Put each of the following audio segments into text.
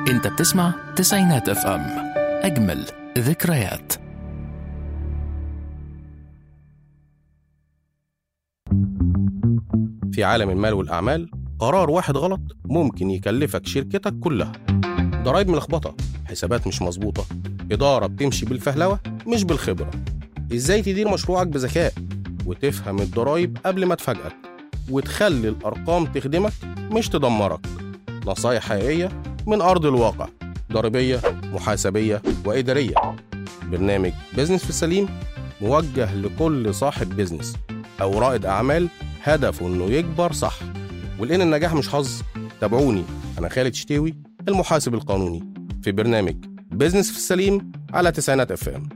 انت بتسمع تسعينات اف ام اجمل ذكريات في عالم المال والأعمال قرار واحد غلط ممكن يكلفك شركتك كلها ضرايب ملخبطة حسابات مش مظبوطة إدارة بتمشي بالفهلوة مش بالخبرة إزاي تدير مشروعك بذكاء وتفهم الضرايب قبل ما تفاجئك وتخلي الأرقام تخدمك مش تدمرك نصايح حقيقية من أرض الواقع ضريبية محاسبية وإدارية برنامج بيزنس في السليم موجه لكل صاحب بيزنس أو رائد أعمال هدفه إنه يكبر صح ولأن النجاح مش حظ تابعوني أنا خالد شتاوي المحاسب القانوني في برنامج بيزنس في السليم على تسعينات اف ام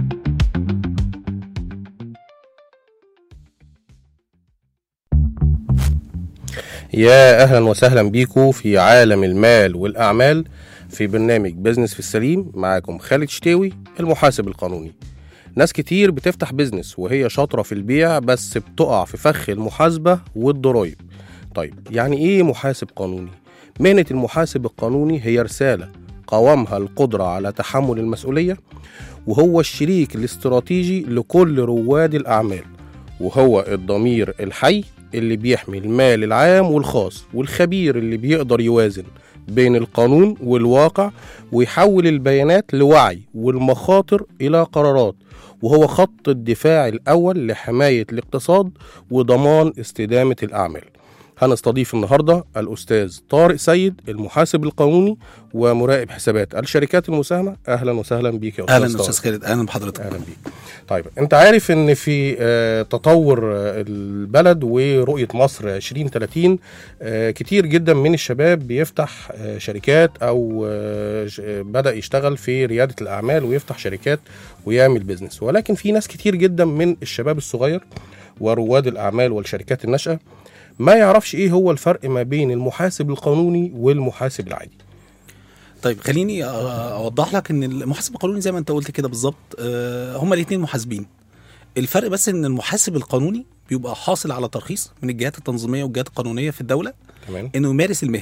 يا اهلا وسهلا بيكم في عالم المال والاعمال في برنامج بيزنس في السليم معاكم خالد شتاوي المحاسب القانوني ناس كتير بتفتح بيزنس وهي شاطرة في البيع بس بتقع في فخ المحاسبة والضرايب طيب يعني ايه محاسب قانوني؟ مهنة المحاسب القانوني هي رسالة قوامها القدرة على تحمل المسؤولية وهو الشريك الاستراتيجي لكل رواد الأعمال وهو الضمير الحي اللي بيحمي المال العام والخاص والخبير اللي بيقدر يوازن بين القانون والواقع ويحول البيانات لوعي والمخاطر إلى قرارات وهو خط الدفاع الأول لحماية الاقتصاد وضمان استدامة الأعمال هنستضيف النهارده الأستاذ طارق سيد المحاسب القانوني ومراقب حسابات الشركات المساهمة أهلا وسهلا بيك يا أستاذ اهلا طارق. استاذ خالد اهلا بحضرتك اهلا بيك طيب انت عارف ان في آه، تطور آه، البلد ورؤيه مصر 2030 آه، كتير جدا من الشباب بيفتح آه، شركات او آه، ش- آه، بدا يشتغل في رياده الاعمال ويفتح شركات ويعمل بيزنس ولكن في ناس كتير جدا من الشباب الصغير ورواد الاعمال والشركات الناشئه ما يعرفش ايه هو الفرق ما بين المحاسب القانوني والمحاسب العادي طيب خليني أ- اوضح لك ان المحاسب القانوني زي ما انت قلت كده بالظبط آه، هما الاثنين محاسبين الفرق بس ان المحاسب القانوني بيبقى حاصل على ترخيص من الجهات التنظيميه والجهات القانونيه في الدوله تمام انه يمارس المهنه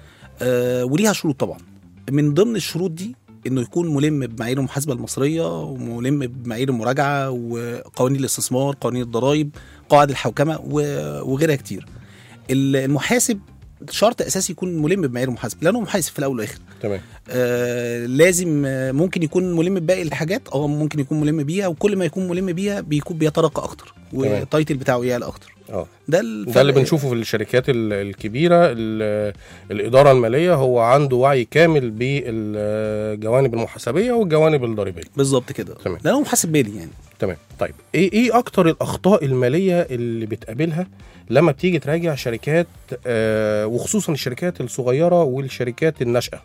آه، وليها شروط طبعا من ضمن الشروط دي انه يكون ملم بمعايير المحاسبه المصريه وملم بمعايير المراجعه وقوانين الاستثمار قوانين الضرائب قواعد الحوكمه و- وغيرها كتير ال- المحاسب شرط اساسي يكون ملم بمعايير المحاسبه لانه محاسب في الاول والاخر تمام آه لازم آه ممكن يكون ملم بباقي الحاجات اه ممكن يكون ملم بيها وكل ما يكون ملم بيها بيكون بيترقى اكتر تمام. والتايتل بتاعه يعلى اكتر اه ده الفرق ده اللي بنشوفه في الشركات ال- الكبيرة ال- الإدارة المالية هو عنده وعي كامل بالجوانب المحاسبية والجوانب الضريبية بالظبط كده تمام. لانه محاسب مالي يعني تمام طيب ايه ايه اكتر الاخطاء الماليه اللي بتقابلها لما بتيجي تراجع شركات آه وخصوصا الشركات الصغيره والشركات الناشئه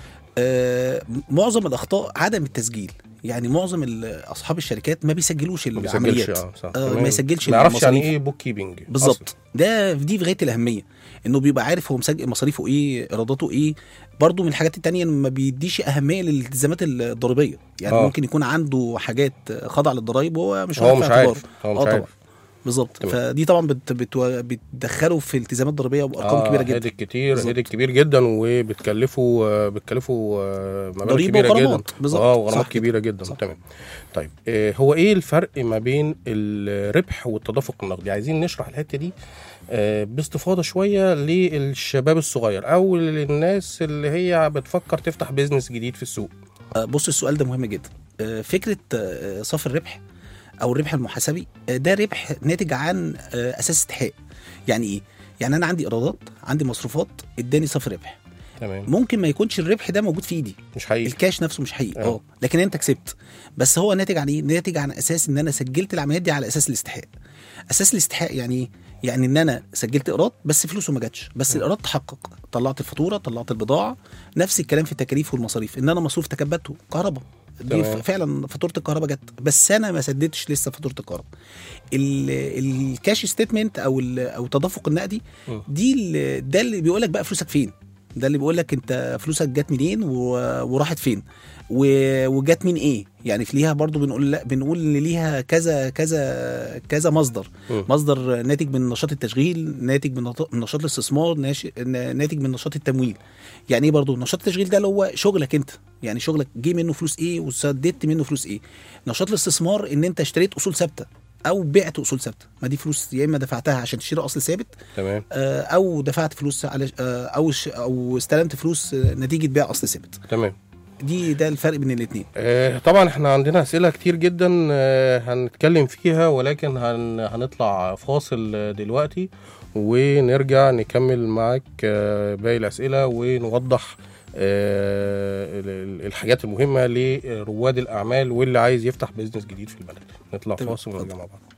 آه معظم الاخطاء عدم التسجيل يعني معظم ال- اصحاب الشركات ما بيسجلوش ما بيسجلش العمليات اه صح آه تمام. ما يسجلش ما يعرفش يعني المصاريف. ايه بوك كيبنج بالظبط ده دي في غايه الاهميه انه بيبقى عارف هو مسجل مصاريفه ايه ايراداته ايه برضه من الحاجات التانية إنه ما بيديش اهميه للالتزامات الضريبيه يعني آه. آه. ممكن يكون عنده حاجات خاضعه للضرايب وهو مش هو واخد مش في اعتباره. عارف هو مش اه عارف طبعا بالظبط تمام. فدي طبعا بت بت بتدخله في التزامات ضريبيه بارقام آه كبيره جدا هيدك كتير بالظبط. هيدك كبير جدا وبتكلفوا آه، بتكلفوا آه، مبالغ ضريبة كبيره وغرامات. جدا بالظبط. اه وغرامات صح كده. كبيره جدا صح. تمام طيب آه هو ايه الفرق ما بين الربح والتدفق النقدي عايزين نشرح الحته دي آه باستفاضه شويه للشباب الصغير او للناس اللي هي بتفكر تفتح بيزنس جديد في السوق آه، بص السؤال ده مهم جدا آه، فكره آه، صافي الربح او الربح المحاسبي آه، ده ربح ناتج عن آه، اساس استحقاق يعني ايه يعني انا عندي ايرادات عندي مصروفات اداني صافي ربح تمام ممكن ما يكونش الربح ده موجود في ايدي مش حقيقي الكاش نفسه مش حقيقي آه. اه لكن انت كسبت بس هو ناتج عن ايه ناتج عن اساس ان انا سجلت العمليات دي على اساس الاستحقاق اساس الاستحقاق يعني ايه يعني ان انا سجلت ايراد بس فلوسه ما جاتش بس الايراد تحقق طلعت الفاتوره طلعت البضاعه نفس الكلام في التكاليف والمصاريف ان انا مصروف تكبدته كهرباء دي تمام. ف- فعلا فاتوره الكهرباء جت بس انا ما سددتش لسه فاتوره الكهرباء ال- الكاش ستيتمنت او ال- او التدفق النقدي م. دي ال- ده اللي بيقول لك بقى فلوسك فين ده اللي بيقول لك انت فلوسك جت منين و... وراحت فين و... وجت من ايه يعني في ليها برضو بنقول لا بنقول ان ليها كذا كذا كذا مصدر مم. مصدر ناتج من نشاط التشغيل ناتج من نط- من نشاط الاستثمار ناش... ناتج من نشاط التمويل يعني ايه برضو نشاط التشغيل ده اللي هو شغلك انت يعني شغلك جه منه فلوس ايه وسددت منه فلوس ايه نشاط الاستثمار ان انت اشتريت اصول ثابته او بعت اصول ثابته ما دي فلوس يا اما دفعتها عشان تشتري اصل ثابت تمام آه، او دفعت فلوس على آه، او ش- او استلمت فلوس آه، نتيجه بيع اصل ثابت تمام دي ده الفرق بين الاثنين آه، طبعا احنا عندنا اسئله كتير جدا آه، هنتكلم فيها ولكن هن هنطلع فاصل آه، دلوقتي ونرجع نكمل معاك آه، باقي الاسئله ونوضح آه، ال- ال- الحاجات المهمه لرواد الاعمال واللي عايز يفتح بيزنس جديد في البلد نطلع تمام، فاصل ونرجع مع بعض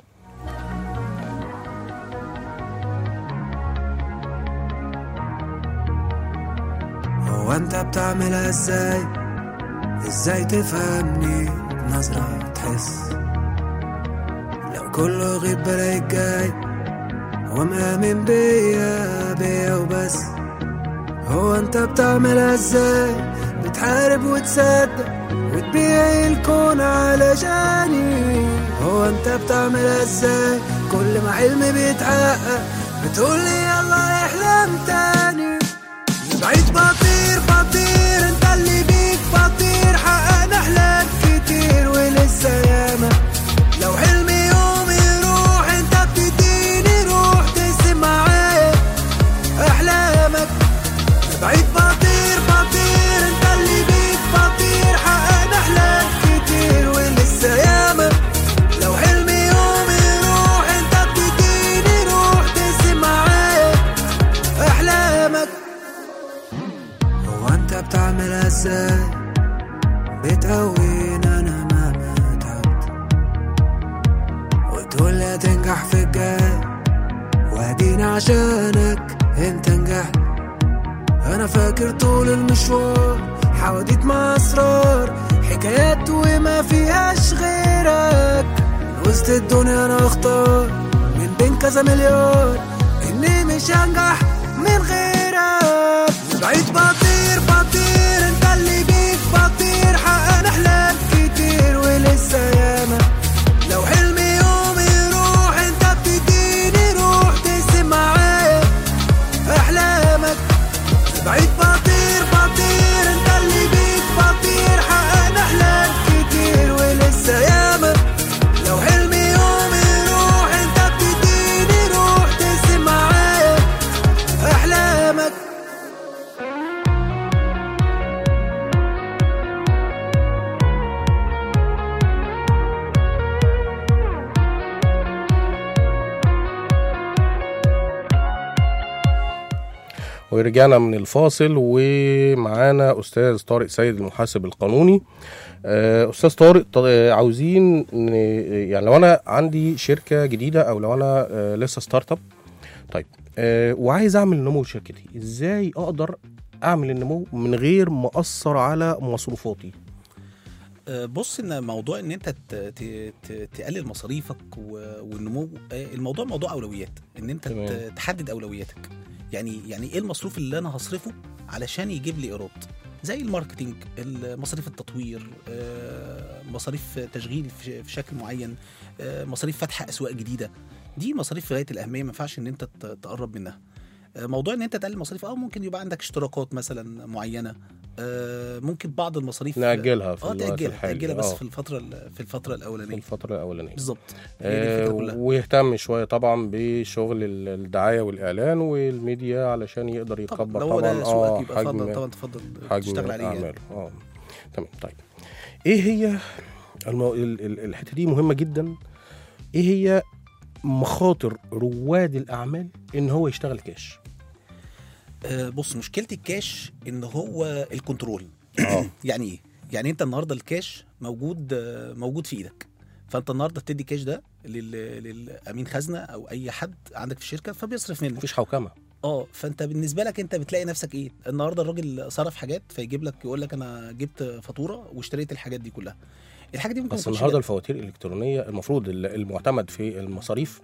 هو انت بتعملها ازاي ازاي تفهمني بنظرة تحس لو كله غيب بلاقيك جاي ومآمن بيا بيا وبس هو انت بتعملها ازاي بتحارب وتصدق وتبيع الكون علشاني هو انت بتعملها ازاي كل ما حلمي بيتحقق بتقولي يلا احلم تاني بعيد بطير بطير انت اللي بيك بطير حققنا احلام كتير ولسه ياما لو حلمي يوم يروح انت بتديني روح تقسم معايا احلامك بعيد بطير بطير انت اللي بيك بطير حققنا احلام كتير ولسه ياما لو حلمي يوم يروح انت بتديني روح تقسم معايا احلامك هو انت بتعملها ازاي بتقويني انا مهما تعبت وتقول لي هتنجح في الجاي واديني عشانك انت نجحت انا فاكر طول المشوار حواديت مع اسرار حكايات وما فيهاش غيرك وسط الدنيا انا اختار من بين كذا مليار اني مش هنجح من غيرك بعيد بطير بطير انت اللي بيك بطير حققنا احلام كتير ولسه ياما لو حلمي يوم يروح انت بتديني روح تقسم معايا احلامك بعيد بطير بطير انت اللي بيك بطير حققنا احلام كتير ولسه ياما لو حلمي يوم يروح انت بتديني روح تقسم معايا احلامك ورجعنا من الفاصل ومعانا استاذ طارق سيد المحاسب القانوني آه، استاذ طارق ط- آه، عاوزين ن- يعني لو انا عندي شركه جديده او لو انا آه، لسه ستارت اب طيب آه، وعايز اعمل نمو شركتي ازاي اقدر اعمل النمو من غير ما اثر على مصروفاتي آه، بص ان موضوع ان انت ت- ت- ت- تقلل مصاريفك و- والنمو آه، الموضوع موضوع اولويات ان انت تمام. ت- تحدد اولوياتك يعني يعني ايه المصروف اللي انا هصرفه علشان يجيب لي ايراد زي الماركتينج مصاريف التطوير آه، مصاريف تشغيل في في شكل معين آه، مصاريف فتح اسواق جديده دي مصاريف في غايه الاهميه ما ينفعش ان انت ت- تقرب منها آه، موضوع ان انت تقلل مصاريف اه ممكن يبقى عندك اشتراكات مثلا معينه آه، ممكن بعض المصاريف ناجلها في اه الوقت تاجلها الحالي تاجلها بس آه، في الفتره ال- في الفتره في الاولانيه الفتره الاولانيه بالظبط هي دي آه، الفكره كلها ويهتم شويه طبعا بشغل ال- الدعايه والاعلان والميديا علشان يقدر طبعا يكبر لو هو طبعا ده اه سوقك يبقى حجم اتفضل طبعا تفضل حجم تشتغل عليه يعني. الاعمال اه تمام طيب ايه هي المو... ال- ال- الحته دي مهمه جدا ايه هي مخاطر رواد الاعمال ان هو يشتغل كاش آه، بص مشكله الكاش ان هو الكنترول اه يعني ايه يعني انت النهارده الكاش موجود آه، موجود في ايدك فانت النهارده بتدي كاش ده لل... للامين خزنه او اي حد عندك في الشركه فبيصرف منه مفيش حوكمه اه فانت بالنسبه لك انت بتلاقي نفسك ايه النهارده الراجل صرف حاجات فيجيب لك يقول لك انا جبت فاتوره واشتريت الحاجات دي كلها الحاجه دي ممكن بس ما تكونش النهارده الفواتير الالكترونيه المفروض ال- المعتمد في المصاريف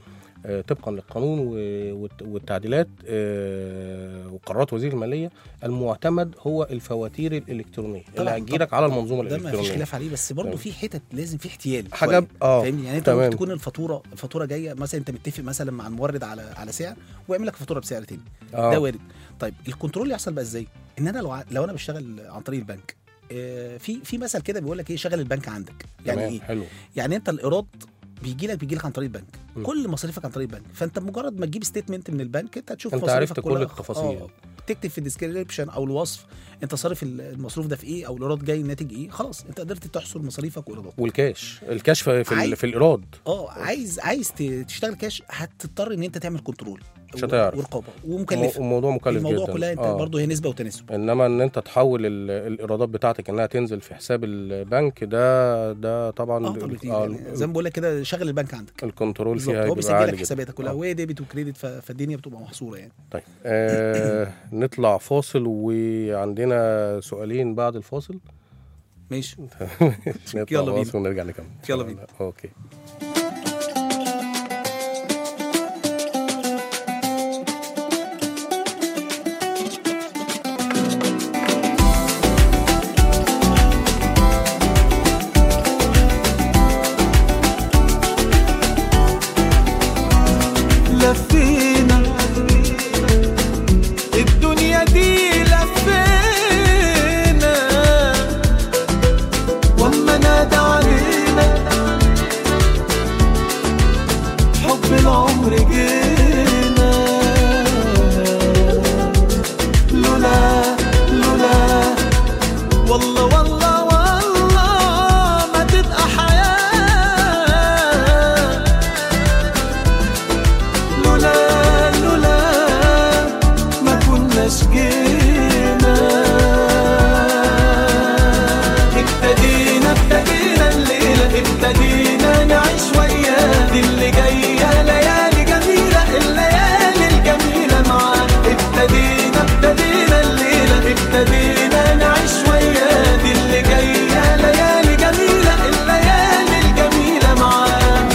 آه، طبقا للقانون و- والت- والتعديلات آه، وقرارات وزير الماليه المعتمد هو الفواتير الالكترونيه اللي طبعاً، هتجيلك على المنظومه ده ما فيش الالكترونيه خلاف عليه بس برضه تمام. في حتت لازم في احتيال حاجة شوية. ب- آه، فاهمني يعني انت تمام. ممكن تكون الفاتوره الفاتوره جايه مثلا انت متفق مثلا مع المورد على على سعر ويعمل لك فاتوره بسعر تاني آه. ده وارد طيب الكنترول يحصل بقى ازاي ان انا لو ع- لو انا بشتغل عن طريق البنك آه، في في مثل كده بيقول لك ايه شغل البنك عندك يعني تمام ايه حلو يعني انت الايراد بيجي لك بيجي لك عن طريق البنك م. كل مصاريفك عن طريق البنك فانت مجرد ما تجيب ستيتمنت من البنك انت هتشوف انت مصاريفك عرفت كل كلها. التفاصيل. آه، تكتب في الديسكريبشن او الوصف انت صارف المصروف ده في ايه او الايراد جاي الناتج ايه خلاص انت قدرت تحصر مصاريفك وايراداتك والكاش الكاش في في, عاي- ال- في الايراد اه عايز عايز ت- تشتغل كاش هتضطر ان انت تعمل كنترول مش هتعرف. ورقابه مو- ومكلفه الموضوع مكلف الموضوع جدا كلها انت آه. برضه هي نسبه وتناسب انما ان انت تحول ال- الايرادات بتاعتك انها تنزل في حساب البنك ده ده طبعا اه طبعا آه، يعني زي ما بقول لك كده شغل البنك عندك الكنترول بالظبط فيها هو بيبقى بيسجل عالي لك جدا. حساباتك كلها آه. وديبت وكريدت ف- فالدنيا بتبقى محصوره يعني طيب آه نطلع فاصل وعندنا سؤالين بعد الفاصل ماشي نطلع يلا بينا. فاصل ونرجع نكمل يلا بينا. اوكي لفينا الدنيا دي لفينا واما نادى علينا حب العمر جينا لولا لولا والله والله والله ما تبقى حياه لولا لولا ما كناش جينا ابتدينا ابتدينا الليلة ابتدينا نعيش ويا دي اللي جاية ليالي جميلة الليالي الجميلة معاك ابتدينا ابتدينا الليلة ابتدينا نعيش ويا دي اللي جاية ليالي جميلة الليالي الجميلة معاك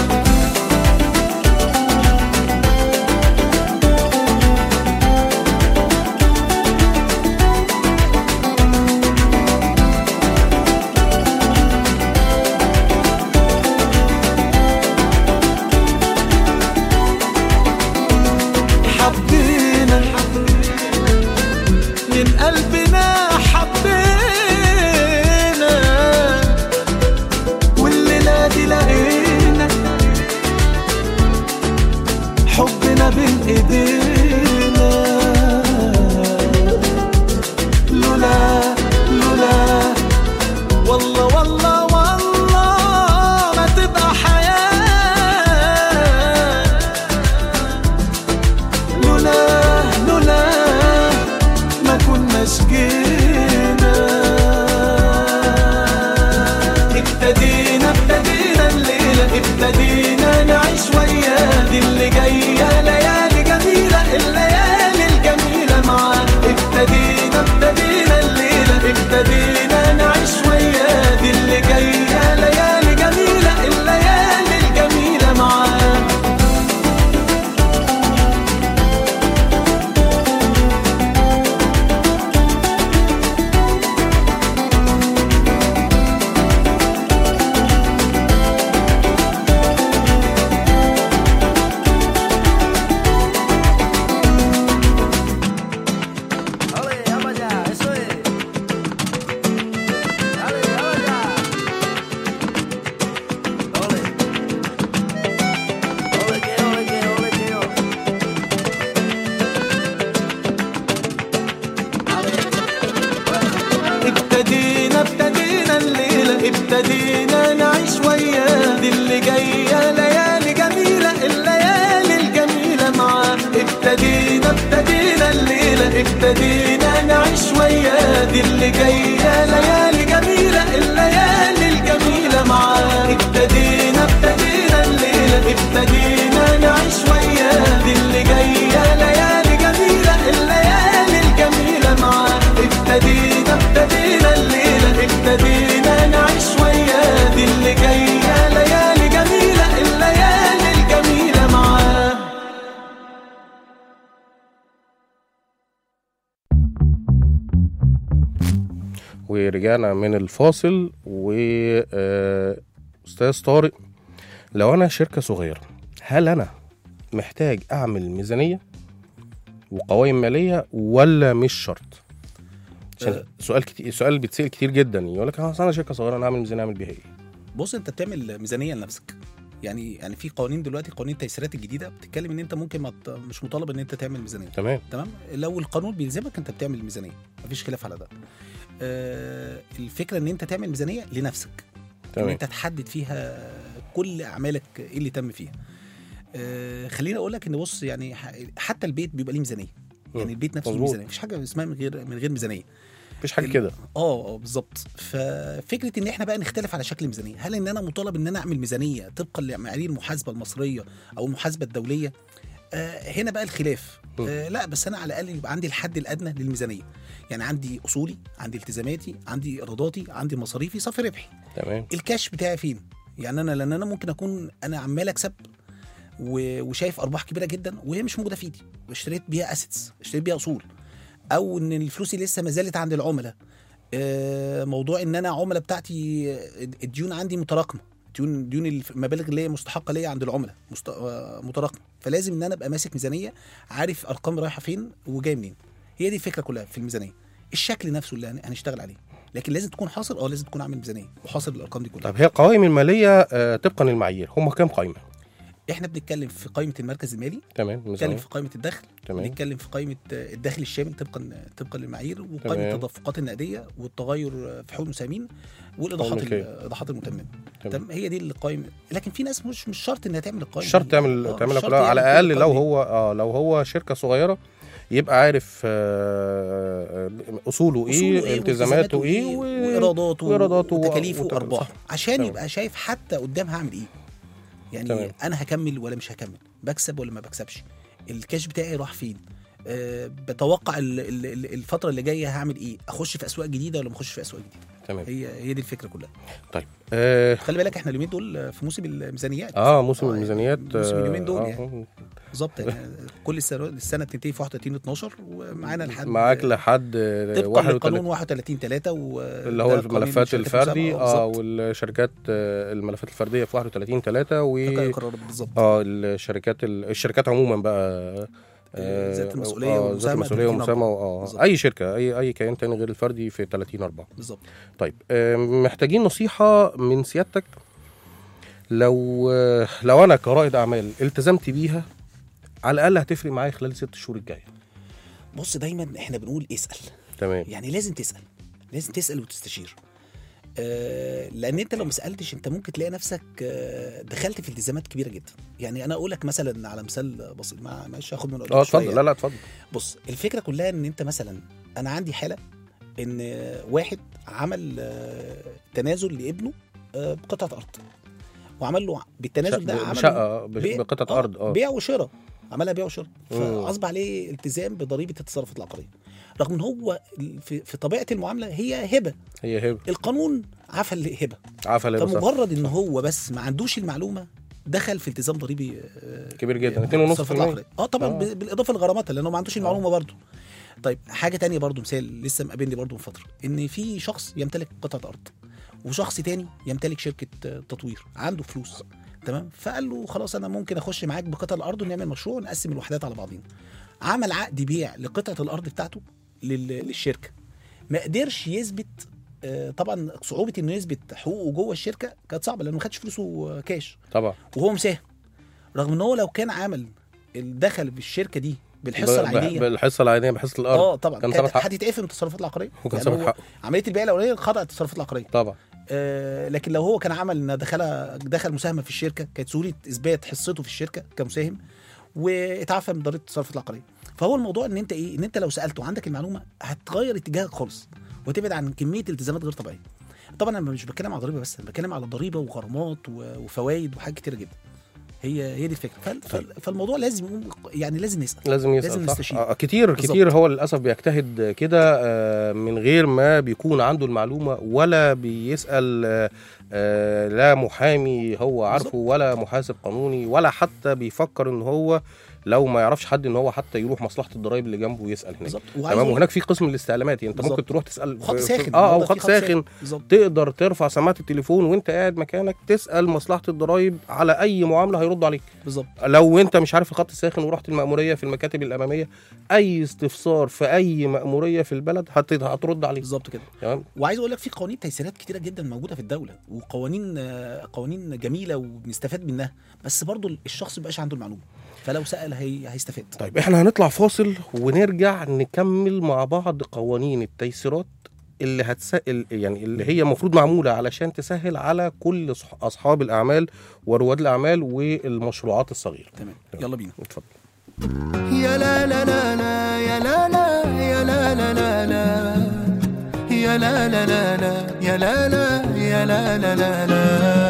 حبينا من قلبنا حبينا والليلة دي لقينا حبنا بين ايدينا لولا لولا والله والله والله ما تبقى حياه لولا لولا ما كناش جينا ابتدينا ابتدينا الليلة ابتدينا نعيش ويا دي اللي جاية ليالي جميلة الليالي الجميلة معاك ابتدينا ابتدينا الليلة ابتدينا نعيش ويا دي اللي جاية ليالي جميلة الليالي الجميلة معاك ¡Ole, vamos allá! ¡Eso es! ¡Dale, vamos allá! ¡Ole! ¡Ole, que ole, que ole, que ole! ابتدينا ابتدينا الليلة ابتدينا نعيش ويا دي اللي جاية ليالي جميلة الليالي الجميلة معاك ابتدينا ابتدينا الليلة ابتدينا نعيش ويا دي اللي جاية ليالي جميلة الليالي الجميلة معاك ابتدينا ابتدينا الليلة ابتدينا نعيش ويا دي اللي جاية ليالي جميلة الليالي الجميلة معاك ابتدينا ابتدينا الليلة ابتدينا نعيش ويا دي اللي جاية ليالي جميلة الليالي الجميلة معاك ورجعنا من الفاصل و آه، استاذ طارق لو انا شركه صغيره هل انا محتاج اعمل ميزانيه وقوائم ماليه ولا مش شرط عشان آه. سؤال كتير سؤال بيتسال كتير جدا يقول لك اه أصل انا شركه صغيره انا اعمل ميزانيه اعمل بيها ايه بص انت بتعمل ميزانيه لنفسك يعني يعني في قوانين دلوقتي قوانين التيسيرات الجديده بتتكلم ان انت ممكن ما ت- مش مطالب ان انت تعمل ميزانيه تمام تمام لو القانون بيلزمك انت بتعمل ميزانيه مفيش خلاف على ده آه الفكره ان انت تعمل ميزانيه لنفسك ان تمام انت تحدد فيها كل اعمالك ايه اللي تم فيها آه خليني اقول لك ان بص يعني ح- حتى البيت بيبقى ليه ميزانيه يعني مم. البيت نفسه ليه مظبوط. ميزانيه مفيش حاجه اسمها من غير من غير ميزانيه مفيش حاجه ال- كده اه اه بالظبط ففكره ان احنا بقى نختلف على شكل ميزانيه هل ان انا مطالب ان انا اعمل ميزانيه طبقا لمعايير المحاسبه المصريه او المحاسبه الدوليه آه هنا بقى الخلاف م. آه لا بس انا على الاقل يبقى عندي الحد الادنى للميزانيه يعني عندي اصولي عندي التزاماتي عندي ايراداتي عندي مصاريفي صافي ربحي تمام الكاش بتاعي فين يعني انا لان انا ممكن اكون انا عمال اكسب و- وشايف ارباح كبيره جدا وهي مش موجوده في ايدي واشتريت بيها اسيتس اشتريت بيها اصول او ان الفلوس لسه ما زالت عند العملاء آه، موضوع ان انا عملاء بتاعتي آه، الديون عندي متراكمه ديون ديون الف- المبالغ اللي هي مستحقه ليا عند العملاء مست... آه، متراكمه فلازم ان انا ابقى ماسك ميزانيه عارف ارقام رايحه فين وجايه منين هي دي الفكره كلها في الميزانيه الشكل نفسه اللي هن- هنشتغل عليه لكن لازم تكون حاصر اه لازم تكون عامل ميزانيه وحاصر الارقام دي كلها طب هي القوائم الماليه آه، طبقا للمعايير هم كام قائمه احنا بنتكلم في قائمه المركز المالي تمام بنتكلم ميزانيه في قائمه الدخل تمام بنتكلم في قائمه الدخل الشامل طبقا طبقا للمعايير وقائمه تمام. التدفقات النقديه والتغير في حقوق المساهمين والايضاحات الملكية. الايضاحات المتممه تمام. تمام هي دي القائمه لكن في ناس مش مش شرط انها تعمل القائمه مش شرط دي. تعمل آه، تعملها مش شرط كلها على يعمل الاقل كل لو القائمة دي. هو اه لو هو شركه صغيره يبقى عارف آه، آه، اصوله ايه أصوله التزاماته ايه و- وايراداته وإيراداته و- وتكاليفه وت- وارباحه صح. عشان تمام. يبقى شايف حتى قدام هعمل ايه يعني تمام. انا هكمل ولا مش هكمل بكسب ولا ما بكسبش الكاش بتاعي راح فين أه بتوقع ال- ال- ال- الفتره اللي جايه هعمل ايه اخش في اسواق جديده ولا ما اخش في اسواق جديده تمام هي هي دي الفكره كلها طيب اه, خلي بالك احنا اليومين دول في موسم الميزانيات آه موسم آه، الميزانيات موسم اليومين دول آه يعني. بالظبط يعني كل السنه السنه بتنتهي في 31 12 ومعانا لحد معاك لحد آه، طبقا 31 للقانون 31 3 و اللي هو ده قانون الملفات الشركات الفردي المساهمة. اه بالظبط. والشركات آه، الملفات الفرديه في 31 3 و ده قرار بالظبط اه الشركات ال- الشركات عموما بقى آه، ذات المسؤولية آه، ذات والمساهمة المسؤوليه 30 والمساهمه أربعة. اه بالظبط. اي شركه اي اي كيان تاني غير الفردي في 30 4 بالظبط طيب آه، محتاجين نصيحه من سيادتك لو آه، لو انا كرائد اعمال التزمت بيها على الاقل هتفرق معايا خلال ست شهور الجايه بص دايما احنا بنقول اسال تمام يعني لازم تسال لازم تسال وتستشير آه لان انت لو ما سالتش انت ممكن تلاقي نفسك آه دخلت في التزامات كبيره جدا يعني انا اقول لك مثلا على مثال بسيط مع- معلش هاخد من وقتك اه شوية. اتفضل لا لا اتفضل بص الفكره كلها ان انت مثلا انا عندي حاله ان واحد عمل آه، تنازل لابنه آه، بقطعه ارض وعمل له بالتنازل ده شقة- عمل بشقه بش- بيع- بقطعه آه، ارض اه بيع وشراء عملها بيع وشراء مم. فاصبح عليه التزام بضريبه التصرفات العقاريه رغم ان هو في, في طبيعه المعامله هي هبه هي هبه القانون عفى الهبه عفى الهبة صح. فمجرد ان هو بس ما عندوش المعلومه دخل في التزام ضريبي آه، كبير جدا آه، 2.5% التصرفات العقارية. اه طبعا آه. آه. بالاضافه لغراماتها لانه ما عندوش المعلومه برضه طيب حاجه تانية برضه مثال لسه مقابلني برضه من فتره ان في شخص يمتلك قطعه ارض وشخص تاني يمتلك شركه آه، تطوير عنده فلوس تمام فقال له خلاص انا ممكن اخش معاك بقطع الارض ونعمل مشروع ونقسم الوحدات على بعضينا عمل عقد بيع لقطعه الارض بتاعته لل- للشركه ما قدرش يثبت آه، طبعا صعوبه انه يثبت حقوقه جوه الشركه كانت صعبه لانه ما خدش فلوسه آه، كاش طبعا وهو مساهم رغم ان هو لو كان عمل الدخل بالشركه دي بالحصه ب- ب- العينيه بالحصه العينيه بحصه الارض اه طبعا كان كانت ثبت حق هتتقفل من التصرفات العقاريه وكان يعني ثبت هو حق عمليه البيع الاولانيه خضعت التصرفات العقاريه طبعا آه لكن لو هو كان عمل ان دخل دخل مساهمه في الشركه كانت سهوله اثبات حصته في الشركه كمساهم واتعفى من ضريبه التصرفات العقاريه فهو الموضوع ان انت ايه ان انت لو سالته عندك المعلومه هتغير اتجاهك خالص وتبعد عن كميه التزامات غير طبيعيه طبعا انا مش بتكلم على ضريبه بس انا بتكلم على ضريبه وغرامات و- وفوائد وحاجات كتيره جدا هي هي دي الفكره فال- فال- فالموضوع لازم يقوم- يعني لازم نسال لازم يسال لازم صح؟ نستشير. آه كتير بالظبط. كتير هو للاسف بيجتهد كده آه من غير ما بيكون عنده المعلومه ولا بيسال آه آه لا محامي هو عارفه ولا محاسب قانوني ولا حتى بيفكر ان هو لو ما يعرفش حد ان هو حتى يروح مصلحه الضرايب اللي جنبه ويسال هناك بالظبط وعايز تمام أقول- وهناك في قسم الاستعلامات يعني انت بالظبط. ممكن تروح تسال خط في- ساخن اه او النهاردة في خط ساخن بالظبط تقدر ترفع سماعه التليفون وانت قاعد مكانك تسال مصلحه الضرايب على اي معامله هيردوا عليك بالظبط لو انت مش عارف الخط الساخن ورحت المأمورية في المكاتب الأمامية أي استفسار في أي مأمورية في البلد هت- هترد عليه بالظبط كده تمام وعايز اقول لك في قوانين تيسيرات كتيره جدا موجوده في الدوله وقوانين آه، قوانين جميله وبنستفاد منها بس برضو الشخص مبقاش عنده المعلومه فلو سال هي هيستفاد طيب احنا هنطلع فاصل ونرجع نكمل مع بعض قوانين التيسيرات اللي هتسهل يعني اللي هي المفروض معموله علشان تسهل على كل صح- اصحاب الاعمال ورواد الاعمال والمشروعات الصغيره تمام يلا بينا اتفضل يا لا لا لا لا يا لا لا يا لا لا لا لا يا لا لا لا لا يا لا لا يا لا لا لا لا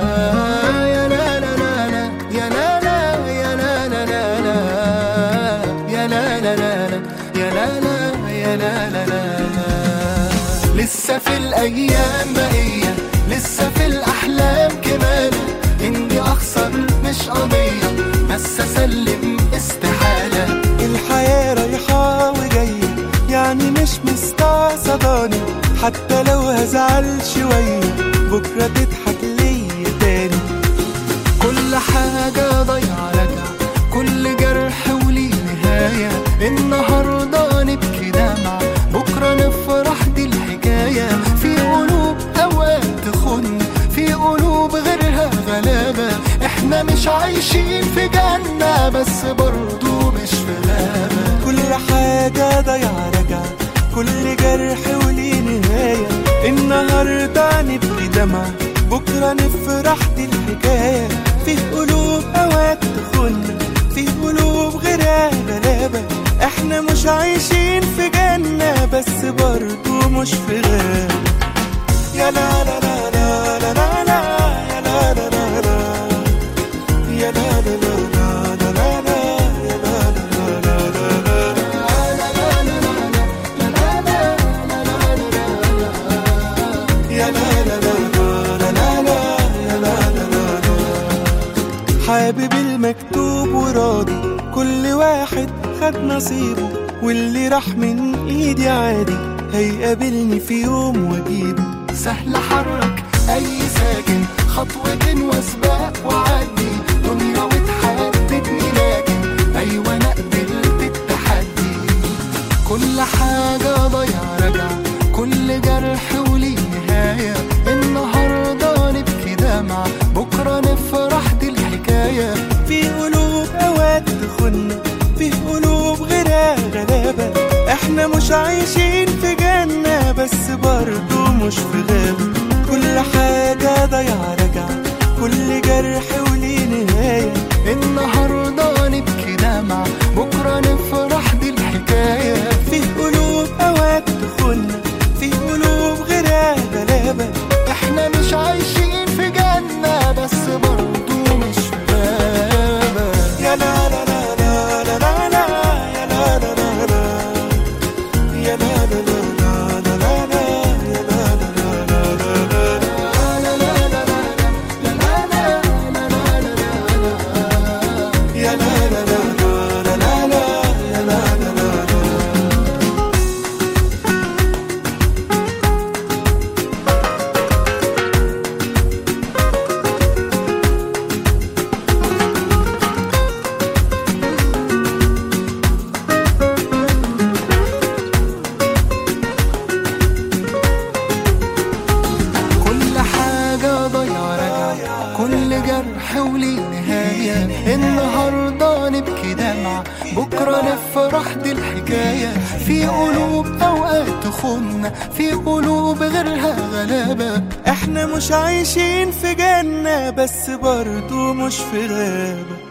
يا لا لا لا لا يا لا لا يا لا لا لا لا يا لا لا لا لا يا لا لا يا لا لا لا لا لسه في الايام بقيه لسه في الاحلام كمان اني اخسر مش قضيه بس اسلم استحاله الحياة رايحة وجاية يعني مش مستعصباني حتى لو هزعل شوية بكرة تضحك ليا تاني كل حاجة ضيعة رجع كل جرح وليه نهاية النهاردة نبكي دمع بكرة نفرح دي الحكاية في قلوب أوقات تخن في قلوب غيرها غلابة احنا مش عايشين في جنة بس برضو مش في غابة كل حاجة ضيعة رجع كل جرح وليه نهاية النهاردة نبكي دمع بكرة نفرح دي الحكاية في قلوب أوقات تخن في قلوب غيرها غلابة احنا مش عايشين في جنة بس برضو مش في غابة يا لا لا لا لا لا لا لا يا لا لا لا لا يا لا لا لا لا لا لا لا يا لا لا لا لا لا يا لا لا لا لا لا لا يا لا لا لا لا حابب المكتوب وراضي كل واحد خد نصيبه واللي راح من ايدي عادي هيقابلني في يوم واجيبه سهل حرك اي ساكن خطوة وسباق وعدي دنيا وتحددني لكن ايوه انا قبلت التحدي كل حاجة ضيع رجع كل جرح وليه نهاية النهاردة نبكي دمع بكرة نفرح دي الحكاية في قلوب اوقات تخن في قلوب غيرها غلابة احنا مش عايشين في جنة بس برضو مش في غابة كل حاجة ضيعة رجع كل جرح وليه نهاية النهاردة نبكي دمع بكرة نفرح دي الحكاية في قلوب اوقات تخن في قلوب غيرها غلابة احنا مش عايشين في جنة بس برضو مش في غابة يا لا لا لا لا لا لا لا يا لا لا لا لا يا لا لا لا لا لا لا يا لا لا لا لا لا يا لا لا لا لا لا لا يا لا لا لا لا كل حاجة ضيع رجع كل جرح وليه نهاية النهاردة نبكي دمع بكرة نفرح دي الحكاية في قلوب أوقات تخن في قلوب غيرها غلابة احنا مش عايشين في جنة بس برضو مش في غابة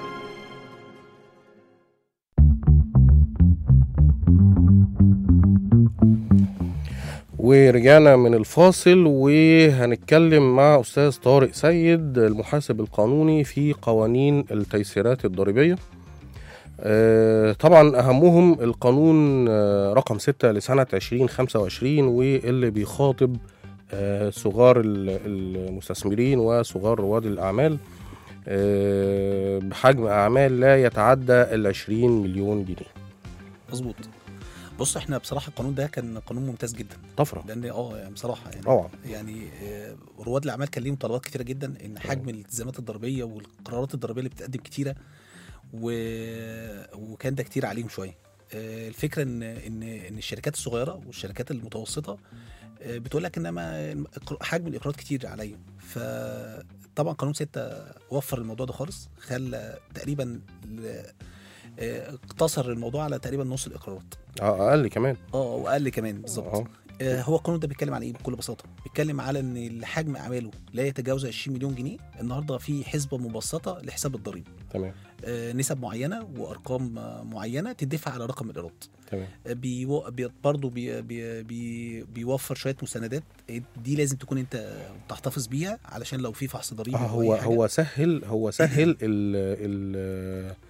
ورجعنا من الفاصل وهنتكلم مع أستاذ طارق سيد المحاسب القانوني في قوانين التيسيرات الضريبية آه، طبعا أهمهم القانون آه، رقم 6 لسنة 2025 واللي بيخاطب آه، صغار ال- المستثمرين وصغار رواد الأعمال آه، بحجم اعمال لا يتعدى ال 20 مليون جنيه مظبوط بص احنا بصراحه القانون ده كان قانون ممتاز جدا طفره لان اه يعني بصراحه يعني روعه يعني آه، رواد الاعمال كان ليهم طلبات كتيره جدا ان حجم الالتزامات الضريبيه والقرارات الضريبيه اللي بتقدم كتيره و... وكان ده كتير عليهم شويه آه، الفكره ان ان ان الشركات الصغيره والشركات المتوسطه آه، بتقول لك انما الإقر- حجم الاقرارات كتير عليا فطبعا قانون 6 وفر الموضوع ده خالص خلى تقريبا ل- آه، اقتصر الموضوع على تقريبا نص الاقرارات اه اقل كمان اه واقل كمان بالظبط اه آه، هو القانون ده بيتكلم على ايه بكل بساطه بيتكلم على ان اللي حجم اعماله لا يتجاوز 20 مليون جنيه النهارده في حسبه مبسطه لحساب الضريبه تمام آه، نسب معينه وارقام آه، معينه تدفع على رقم الايراد تمام آه، بيو... بي... برضه بي... بي... بي... بيوفر شويه مستندات دي لازم تكون انت تحتفظ بيها علشان لو في فحص ضريبي آه أو هو أي حاجة. هو سهل هو سهل ال ال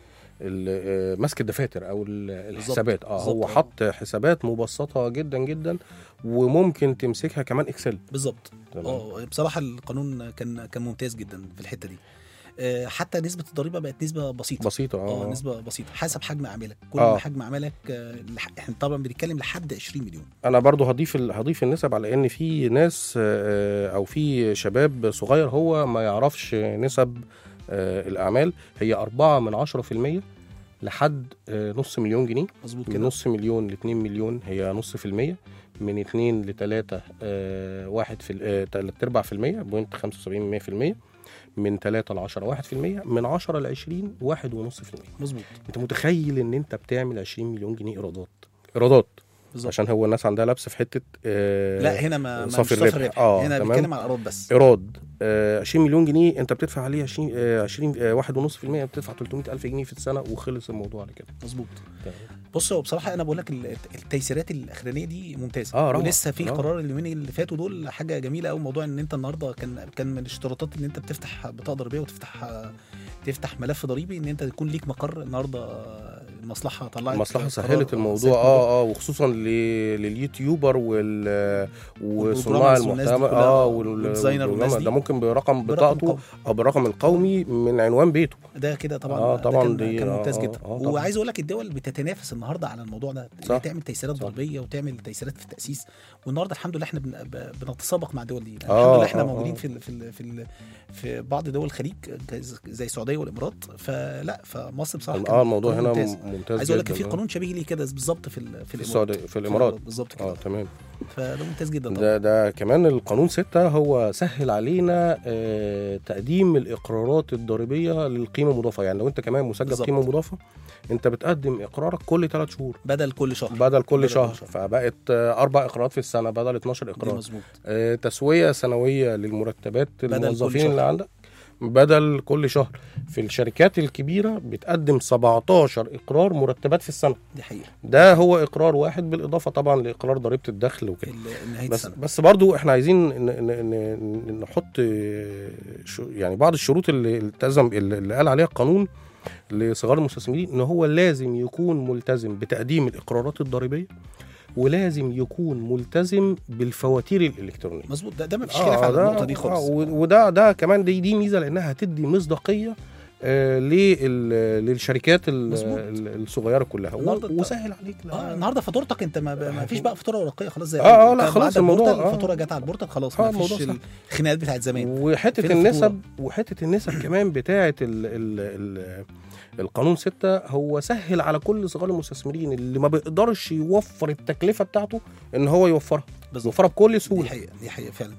ال- ماسك الدفاتر او ال- الحسابات اه بالظبط، هو آه. حط حسابات مبسطه جدا جدا وممكن تمسكها كمان اكسل بالظبط تمام. اه بصراحه القانون كان كان ممتاز جدا في الحته دي آه، حتى نسبه الضريبه بقت نسبه بسيطه بسيطه اه اه نسبه بسيطه حسب حجم اعمالك كل آه. ما حجم اعمالك آه، لح- احنا طبعا بنتكلم لحد 20 مليون انا برضو هضيف ال- هضيف النسب على ان في ناس آه، او في شباب صغير هو ما يعرفش نسب آه، الاعمال هي أربعة من عشرة في المية لحد آه، نص مليون جنيه مظبوط من كده نص مليون ل 2 مليون هي نص في المية من 2 ل 3 آه واحد في ال- آه تلات ارباع في المية بوينت 75 100 في المية من 3 ل 10 واحد في المية من 10 ل 20 واحد ونص في المية مظبوط انت متخيل ان انت بتعمل 20 مليون جنيه ايرادات ايرادات بالظبط عشان هو الناس عندها لبس في حته آه لا هنا ما, ما مش صافي صافي الربح. الربح آه، هنا تمام. بنتكلم على الايراد بس ايراد آه 20 مليون جنيه انت بتدفع عليه 20 آه 20 آه واحد ونص في المية بتدفع 300 الف جنيه في السنه وخلص الموضوع على كده مظبوط بص هو بصراحه انا بقول لك ال- التيسيرات الاخرانيه دي ممتازه آه، روعة، ولسه في روعة. قرار اليومين اللي فاتوا دول حاجه جميله قوي موضوع ان انت النهارده كان كان من الاشتراطات ان انت بتفتح بطاقه ضريبيه وتفتح تفتح ملف ضريبي ان انت يكون ليك مقر النهارده المصلحه طلعت المصلحه قرار- سهلت الموضوع سهلت اه اه وخصوصا ل- لليوتيوبر وال وصناع والبروجرامرز والناس دي المحتوى كلها، اه والديزاينر والناس والبروجرامر دي. ده ممكن برقم برقم بطاقته قومي. او بالرقم القومي من عنوان بيته ده كده طبعا آه، ده طبعاً كان, دي- كان آه، ممتاز آه، جدا آه، طبعاً. وعايز اقول لك الدول بتتنافس النهارده على الموضوع ده صح. إنها تعمل تيسيرات صح. ضريبيه وتعمل تيسيرات في التاسيس والنهارده الحمد لله احنا بن- ب- بنتسابق مع الدول دي آه، الحمد لله احنا آه، موجودين آه. في ال في ال في ال في بعض دول الخليج زي السعوديه والامارات فلا فمصر بصراحه كان اه الموضوع قانون هنا ممتاز. ممتاز عايز اقول لك جداً، في آه. قانون شبيه ليه كده بالظبط في ال- في في الامارات السعوديه في الامارات بالظبط كده اه تمام فده ممتاز جدا طبعا ده ده كمان القانون 6 هو سهل علينا آه تقديم الاقرارات الضريبيه للقيمه المضافه يعني لو انت كمان مسجل بالظبط. قيمه مضافه انت بتقدم اقرارك كل 3 شهور بدل كل شهر بدل كل بدل شهر كل شهر. فبقت آه، اربع اقرارات في السنه بدل 12 دي اقرار مظبوط آه تسويه سنويه للمرتبات بدل كل الموظفين شهر. اللي عندك بدل كل شهر في الشركات الكبيره بتقدم 17 اقرار مرتبات في السنه دي حقيقه ده هو اقرار واحد بالاضافه طبعا لاقرار ضريبه الدخل وكده ال- نهايه بس السنه بس برضو احنا عايزين ن- ن- ن- نحط آه، شو- يعني بعض الشروط اللي التزم اللي قال عليها القانون لصغار المستثمرين ان هو لازم يكون ملتزم بتقديم الاقرارات الضريبيه ولازم يكون ملتزم بالفواتير الالكترونيه مظبوط ده ده ما فيش خلاف على ده- النقطه دي خالص آه، و- وده ده كمان دي دي ميزه لانها هتدي مصداقيه آه لل- للشركات ال- مظبوط. ال- الصغيره كلها و- النهاردة أنت- وسهل عليك اه النهارده فاتورتك انت ما, ما فيش بقى فاتوره ورقيه خلاص زي آه، آه، لا، كان خلاص عندك الموضوع، بورتال، آه. الفاتوره جت على البورتال خلاص آه، ما الموضوع فيش سهل. الخناقات بتاعت زمان وحته فين النسب الفاتورة؟ وحته النسب كمان بتاعه ال ال ال القانون 6 هو سهل على كل صغار المستثمرين اللي ما بيقدرش يوفر التكلفه بتاعته ان هو يوفرها بالظبط يوفرها بكل دي سهوله حقيقه دي حقيقه فعلا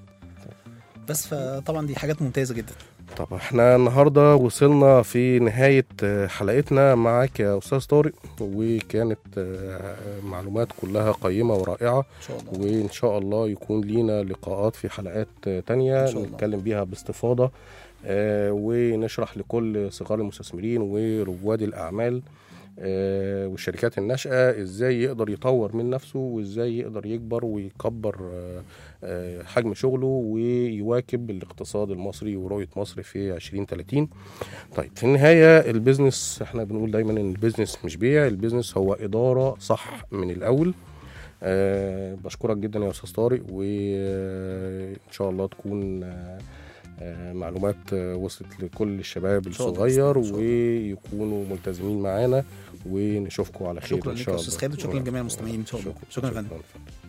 بس فطبعا دي حاجات ممتازه جدا طب احنا النهارده وصلنا في نهايه آه، حلقتنا معاك يا استاذ طارق وكانت آه، معلومات كلها قيمه ورائعه ان شاء الله وان شاء الله يكون لينا لقاءات في حلقات آه، تانية إن شاء الله. نتكلم بيها باستفاضه آه، ونشرح لكل صغار المستثمرين ورواد الاعمال آه، والشركات الناشئه ازاي يقدر يطور من نفسه وازاي يقدر يكبر ويكبر آه، آه، حجم شغله ويواكب الاقتصاد المصري ورؤيه مصر في 2030 طيب في النهايه البيزنس احنا بنقول دايما ان البيزنس مش بيع البيزنس هو اداره صح من الاول أه بشكرك جدا يا استاذ طارق وان شاء الله تكون آه، آه، معلومات آه، وصلت لكل الشباب شاء الله، الصغير إن شاء الله. ويكونوا ملتزمين معانا ونشوفكم على خير شكرا ان لك شاء يا الله استاذ خالد شكرا لجميع المستمعين ان شاء الله شكرا يا فندم فندم